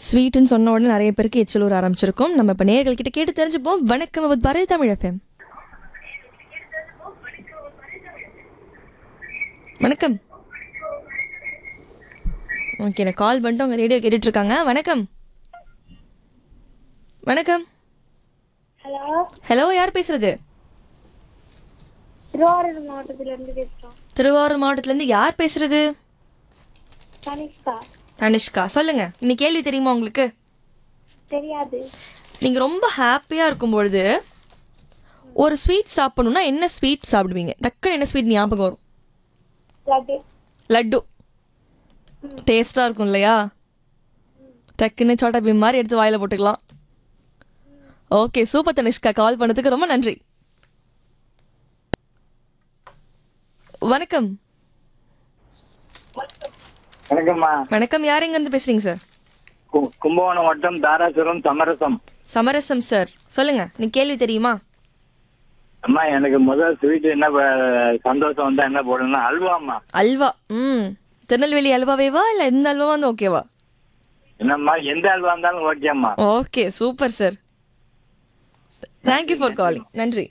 ஸ்வீட்டுன்னு சொன்ன உடனே நிறைய பேருக்கு எச்சல் ஊற ஆரம்பிச்சிருக்கும் நம்ம இப்போ நேர்கள் கிட்ட கேட்டு தெரிஞ்சுப்போம் வணக்கம் வித் பாரதி தமிழ் எஃப்எம் வணக்கம் ஓகே நான் கால் பண்ணிட்டு அவங்க ரேடியோ கேட்டுட்டு இருக்காங்க வணக்கம் வணக்கம் ஹலோ ஹலோ யார் பேசுறது திருவாரூர் மாவட்டத்துல இருந்து பேசுறோம் திருவாரூர் மாவட்டத்துலேருந்து யார் பேசுறது தனிஷ்கா தனிஷ்கா சொல்லுங்க இன்னைக்கு கேள்வி தெரியுமா உங்களுக்கு தெரியாது நீங்கள் ரொம்ப ஹாப்பியாக இருக்கும் பொழுது ஒரு ஸ்வீட் சாப்பிடணும்னா என்ன ஸ்வீட் சாப்பிடுவீங்க டக்குன்னு என்ன ஸ்வீட் ஞாபகம் வரும் லட்டு லட்டு டேஸ்ட்டாக இருக்கும் இல்லையா டக்குன்னு சோட்டா பீம் மாதிரி எடுத்து வாயில் போட்டுக்கலாம் ஓகே சூப்பர் தனிஷ்கா கால் பண்ணதுக்கு ரொம்ப நன்றி வணக்கம் வணக்கம்மா வணக்கம் யார் எங்கேருந்து பேசுகிறீங்க சார் கு- கும்பகோணம் வட்டம் தாராசுரம் சமரசம் சமரசம் சார் சொல்லுங்க நீ கேள்வி தெரியுமா அம்மா எனக்கு முதல் ஸ்வீட் என்ன ப- சந்தோஷம் வந்தா என்ன போடணும்னா அல்வாம்மா அல்வா ம் திருநெல்வேலி அல்வாவேவா இல்லை எந்த அல்வா வந்து ஓகேவா என்னம்மா எந்த அல்வா இருந்தாலும் ஓகேம்மா okay super sir thank you for calling நன்றி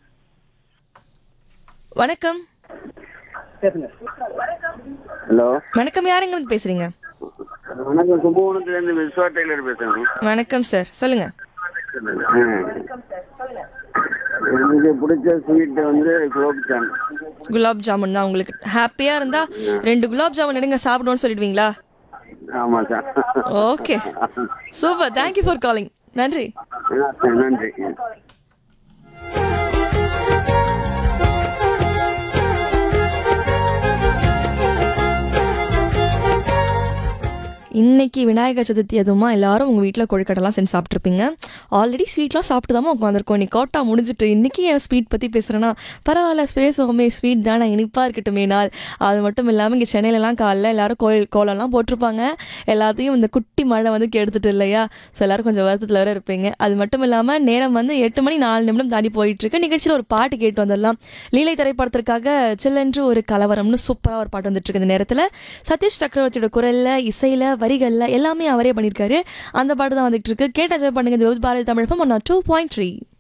வணக்கம் ஹலோ வணக்கம் யாருங்க பேசுறீங்க வணக்கம் கும்பகோணத்துல இருந்து விஸ்வா டெய்லர் பேசுறேன் வணக்கம் சார் சொல்லுங்க எனக்கு பிடிச்ச ஸ்வீட் வந்து குலோப் ஜாம் குலாப் ஜாமுன் தான் உங்களுக்கு ஹாப்பியா இருந்தா ரெண்டு குலாப் ஜாமுன் எடுங்க சாப்பிடுவோம்னு சொல்லிடுவீங்களா ஆமா sir okay super thank you for calling நன்றி நன்றி இன்னைக்கு விநாயகர் சதுர்த்தி அதுவுமா எல்லாரும் உங்கள் வீட்டில் கொழுக்கட்டைலாம் செஞ்சு சாப்பிட்ருப்பீங்க ஆல்ரெடி ஸ்வீட்லாம் சாப்பிட்டு தான் உட்காந்துருக்கோம் இன்னைக்கு கோட்டா முடிஞ்சிட்டு இன்றைக்கி என் ஸ்வீட் பற்றி பேசுகிறேன்னா பரவாயில்ல பேசுவோமே ஸ்வீட் தானே இனிப்பாக இருக்கட்டுமே நாள் அது மட்டும் இல்லாமல் இங்கே சென்னையிலலாம் காலைல எல்லாரும் கோயில் கோலம்லாம் போட்டிருப்பாங்க எல்லாத்தையும் இந்த குட்டி மழை வந்து கெடுத்துட்டு இல்லையா ஸோ எல்லாரும் கொஞ்சம் வருத்தத்தில் வேற இருப்பீங்க அது மட்டும் இல்லாமல் நேரம் வந்து எட்டு மணி நாலு நிமிடம் தாண்டி போயிட்டு இருக்கு நிகழ்ச்சியில் ஒரு பாட்டு கேட்டு வந்துடலாம் லீலை திரைப்படத்திற்காக சில்லென்று ஒரு கலவரம்னு சூப்பராக ஒரு பாட்டு வந்துட்டு இருக்கு இந்த நேரத்தில் சதீஷ் சக்கரவர்த்தியோட குரல்ல இசையில வரிகள்ல எல்லாமே அவரே பண்ணியிருக்காரு அந்த பாட்டு தான் வந்துட்டு இருக்கு கேட்ட என்ஜாய் பண்ணுங்க இந்த Bharathi Tamil one two point three